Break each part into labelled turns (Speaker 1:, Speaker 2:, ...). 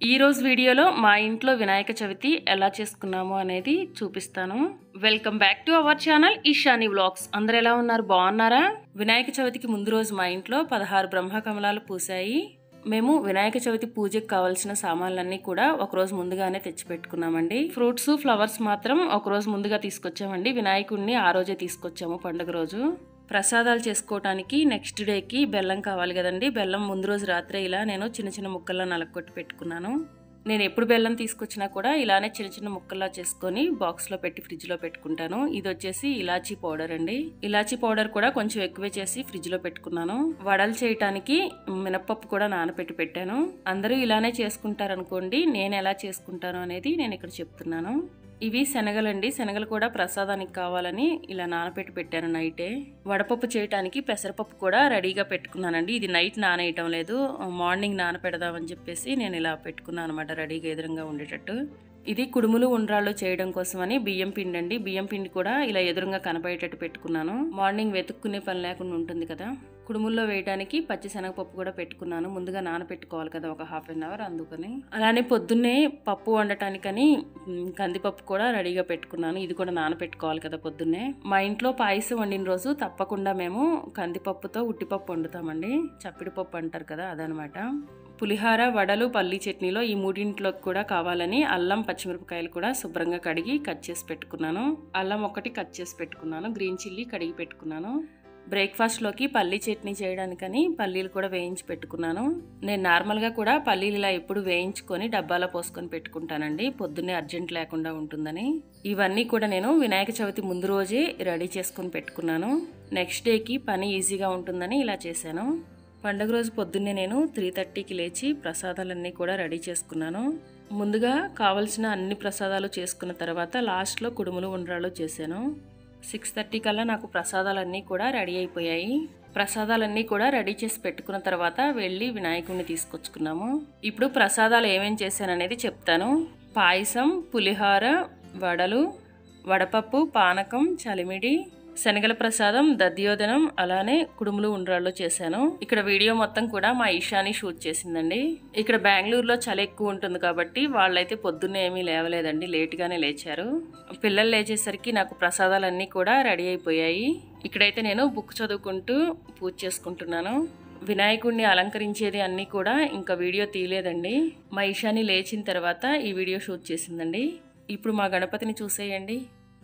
Speaker 1: ఈ రోజు వీడియోలో మా ఇంట్లో వినాయక చవితి ఎలా చేసుకున్నాము అనేది చూపిస్తాను welcome back to our channel Eshani vlogs అందరు ఎలా ఉన్నారు బాగున్నారా వినాయక చవితికి ముందు రోజు మా ఇంట్లో పదహారు బ్రహ్మ కమలాలు పూసాయి మేము వినాయక చవితి పూజకి కావాల్సిన సామాన్లన్నీ కూడా ఒక రోజు ముందుగానే తెచ్చి పెట్టుకున్నామండి ఫ్రూట్స్ ఫ్లవర్స్ మాత్రం ఒక రోజు ముందుగా తీసుకొచ్చామండి వినాయకుడిని ఆ రోజే తీసుకొచ్చాము పండుగ రోజు ప్రసాదాలు చేసుకోవటానికి నెక్స్ట్ డేకి బెల్లం కావాలి కదండి బెల్లం ముందు రోజు రాత్రే ఇలా నేను చిన్న చిన్న ముక్కల్లో నలగొట్టి పెట్టుకున్నాను నేను ఎప్పుడు బెల్లం తీసుకొచ్చినా కూడా ఇలానే చిన్న చిన్న ముక్కల్లా చేసుకొని బాక్స్లో పెట్టి ఫ్రిడ్జ్లో పెట్టుకుంటాను ఇది వచ్చేసి ఇలాచీ పౌడర్ అండి ఇలాచీ పౌడర్ కూడా కొంచెం ఎక్కువే చేసి ఫ్రిడ్జ్లో పెట్టుకున్నాను వడలు చేయటానికి మినప్పప్పు కూడా నానబెట్టి పెట్టాను అందరూ ఇలానే చేసుకుంటారు అనుకోండి నేను ఎలా చేసుకుంటాను అనేది నేను ఇక్కడ చెప్తున్నాను ఇవి శనగలండి శనగలు కూడా ప్రసాదానికి కావాలని ఇలా నానబెట్టి పెట్టాను నైటే వడపప్పు చేయటానికి పెసరపప్పు కూడా రెడీగా పెట్టుకున్నానండి ఇది నైట్ నానేయటం లేదు మార్నింగ్ నానపెడదామని చెప్పేసి నేను ఇలా పెట్టుకున్నాను అనమాట రెడీగా ఎదురుగా ఉండేటట్టు ఇది కుడుములు ఉండ్రాళ్ళు చేయడం కోసమని బియ్యం పిండి అండి బియ్యం పిండి కూడా ఇలా ఎదురుగా కనబడేటట్టు పెట్టుకున్నాను మార్నింగ్ వెతుక్కునే పని లేకుండా ఉంటుంది కదా కుడుముల్లో వేయడానికి పచ్చి శనగపప్పు కూడా పెట్టుకున్నాను ముందుగా నానబెట్టుకోవాలి కదా ఒక హాఫ్ అన్ అవర్ అందుకని అలానే పొద్దున్నే పప్పు వండటానికని మ్, కందిపప్పు కూడా రెడీగా పెట్టుకున్నాను ఇది కూడా నానబెట్టుకోవాలి కదా పొద్దున్నే మా ఇంట్లో పాయసం వండిన రోజు తప్పకుండా మేము కందిపప్పుతో ఉట్టిపప్పు వండుతామండి చప్పిడి పప్పు అంటారు కదా అదనమాట పులిహార వడలు పల్లి చట్నీలో ఈ మూడింట్లోకి కూడా కావాలని అల్లం పచ్చిమిరపకాయలు కూడా శుభ్రంగా కడిగి కట్ చేసి పెట్టుకున్నాను అల్లం ఒకటి కట్ చేసి పెట్టుకున్నాను గ్రీన్ చిల్లీ కడిగి పెట్టుకున్నాను బ్రేక్ఫాస్ట్లోకి పల్లీ చట్నీ చేయడానికని పల్లీలు కూడా వేయించి పెట్టుకున్నాను నేను నార్మల్గా కూడా పల్లీలు ఇలా ఎప్పుడు వేయించుకొని డబ్బాలో పోసుకొని పెట్టుకుంటానండి పొద్దున్నే అర్జెంట్ లేకుండా ఉంటుందని ఇవన్నీ కూడా నేను వినాయక చవితి ముందు రోజే రెడీ చేసుకొని పెట్టుకున్నాను నెక్స్ట్ డేకి పని ఈజీగా ఉంటుందని ఇలా చేశాను పండుగ రోజు పొద్దున్నే నేను త్రీ థర్టీకి లేచి ప్రసాదాలన్నీ కూడా రెడీ చేసుకున్నాను ముందుగా కావలసిన అన్ని ప్రసాదాలు చేసుకున్న తర్వాత లాస్ట్లో కుడుములు ఉండ్రాలు చేశాను సిక్స్ థర్టీ కల్లా నాకు ప్రసాదాలన్నీ కూడా రెడీ అయిపోయాయి ప్రసాదాలన్నీ కూడా రెడీ చేసి పెట్టుకున్న తర్వాత వెళ్ళి వినాయకుడిని తీసుకొచ్చుకున్నాము ఇప్పుడు ప్రసాదాలు ఏమేం చేశాననేది చెప్తాను పాయసం పులిహోర వడలు వడపప్పు పానకం చలిమిడి శనగల ప్రసాదం దద్యోదనం అలానే కుడుములు ఉండ్రాళ్ళు చేశాను ఇక్కడ వీడియో మొత్తం కూడా మా ఈశాని షూట్ చేసిందండి ఇక్కడ బెంగళూరులో చలి ఎక్కువ ఉంటుంది కాబట్టి వాళ్ళైతే పొద్దున్నే ఏమీ లేవలేదండి లేట్గానే లేచారు పిల్లలు లేచేసరికి నాకు ప్రసాదాలన్నీ కూడా రెడీ అయిపోయాయి ఇక్కడైతే నేను బుక్ చదువుకుంటూ పూజ చేసుకుంటున్నాను వినాయకుడిని అలంకరించేది అన్నీ కూడా ఇంకా వీడియో తీయలేదండి మా ఈశాని లేచిన తర్వాత ఈ వీడియో షూట్ చేసిందండి ఇప్పుడు మా గణపతిని చూసేయండి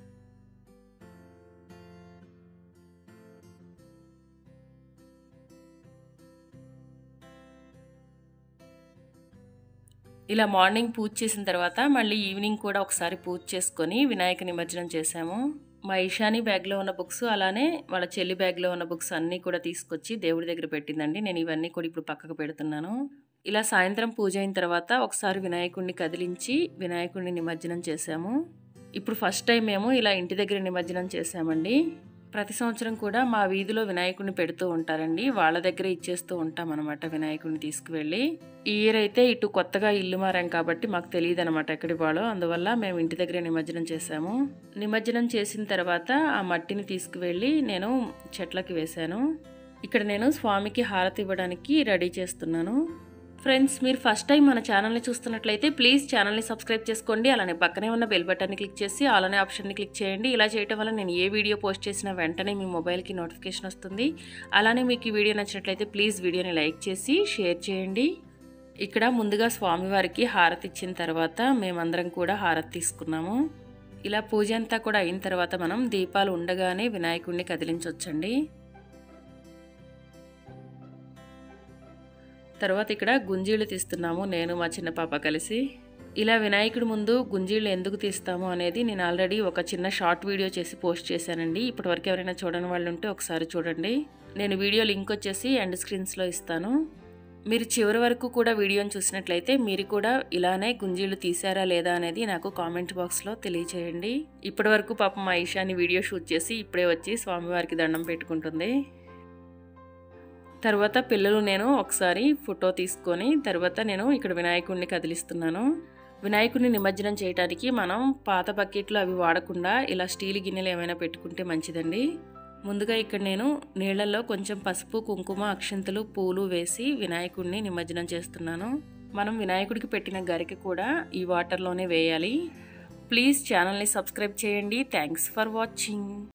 Speaker 1: ఇలా మార్నింగ్ పూజ చేసిన తర్వాత మళ్ళీ ఈవినింగ్ కూడా ఒకసారి పూజ చేసుకొని వినాయక నిమజ్జనం చేశాము మా ఈశాని బ్యాగ్లో ఉన్న బుక్స్ అలానే వాళ్ళ చెల్లి బ్యాగ్లో ఉన్న బుక్స్ అన్నీ కూడా తీసుకొచ్చి దేవుడి దగ్గర పెట్టిందండి నేను ఇవన్నీ కూడా ఇప్పుడు పక్కకు పెడుతున్నాను ఇలా సాయంత్రం పూజ అయిన తర్వాత ఒకసారి వినాయకుడిని కదిలించి వినాయకుడిని నిమజ్జనం చేశాము ఇప్పుడు ఫస్ట్ టైం మేము ఇలా ఇంటి దగ్గర నిమజ్జనం చేశామండి ప్రతి సంవత్సరం కూడా మా వీధిలో వినాయకుడిని పెడుతూ ఉంటారండి వాళ్ళ దగ్గర ఇచ్చేస్తూ ఉంటాం అనమాట వినాయకుడిని తీసుకువెళ్ళి ఈ ఇయర్ అయితే ఇటు కొత్తగా ఇల్లు మారాం కాబట్టి మాకు తెలియదు అనమాట ఎక్కడి వాళ్ళో అందువల్ల మేము ఇంటి దగ్గర నిమజ్జనం చేశాము నిమజ్జనం చేసిన తర్వాత ఆ మట్టిని తీసుకువెళ్ళి నేను చెట్లకి వేశాను ఇక్కడ నేను స్వామికి హారతి ఇవ్వడానికి రెడీ చేస్తున్నాను ఫ్రెండ్స్ మీరు ఫస్ట్ టైం మన ఛానల్ని చూస్తున్నట్లయితే ప్లీజ్ ఛానల్ని సబ్స్క్రైబ్ చేసుకోండి అలానే పక్కనే ఉన్న బెల్ బటన్ని క్లిక్ చేసి అలానే ఆప్షన్ని క్లిక్ చేయండి ఇలా చేయడం వల్ల నేను ఏ వీడియో పోస్ట్ చేసినా వెంటనే మీ మొబైల్కి నోటిఫికేషన్ వస్తుంది అలానే మీకు ఈ వీడియో నచ్చినట్లయితే ప్లీజ్ వీడియోని లైక్ చేసి షేర్ చేయండి ఇక్కడ ముందుగా స్వామివారికి హారతి ఇచ్చిన తర్వాత మేమందరం కూడా హారతి తీసుకున్నాము ఇలా పూజ అంతా కూడా అయిన తర్వాత మనం దీపాలు ఉండగానే వినాయకుడిని కదిలించవచ్చండి తర్వాత ఇక్కడ గుంజీళ్ళు తీస్తున్నాము నేను మా చిన్న పాప కలిసి ఇలా వినాయకుడి ముందు గుంజీళ్ళు ఎందుకు తీస్తాము అనేది నేను ఆల్రెడీ ఒక చిన్న షార్ట్ వీడియో చేసి పోస్ట్ చేశానండి ఇప్పటివరకు ఎవరైనా చూడని వాళ్ళు ఉంటే ఒకసారి చూడండి నేను వీడియో లింక్ వచ్చేసి ఎండ్ స్క్రీన్స్లో ఇస్తాను మీరు చివరి వరకు కూడా వీడియోని చూసినట్లయితే మీరు కూడా ఇలానే గుంజీళ్ళు తీసారా లేదా అనేది నాకు కామెంట్ బాక్స్లో తెలియచేయండి ఇప్పటి వరకు పాపం మా ఈశాని వీడియో షూట్ చేసి ఇప్పుడే వచ్చి స్వామివారికి దండం పెట్టుకుంటుంది తర్వాత పిల్లలు నేను ఒకసారి ఫోటో తీసుకొని తర్వాత నేను ఇక్కడ వినాయకుడిని కదిలిస్తున్నాను వినాయకుడిని నిమజ్జనం చేయడానికి మనం పాత బకెట్లు అవి వాడకుండా ఇలా స్టీల్ గిన్నెలు ఏమైనా పెట్టుకుంటే మంచిదండి ముందుగా ఇక్కడ నేను నీళ్ళల్లో కొంచెం పసుపు కుంకుమ అక్షింతలు పూలు వేసి వినాయకుడిని నిమజ్జనం చేస్తున్నాను మనం వినాయకుడికి పెట్టిన గరిక కూడా ఈ వాటర్లోనే వేయాలి ప్లీజ్ ఛానల్ని సబ్స్క్రైబ్ చేయండి థ్యాంక్స్ ఫర్ వాచింగ్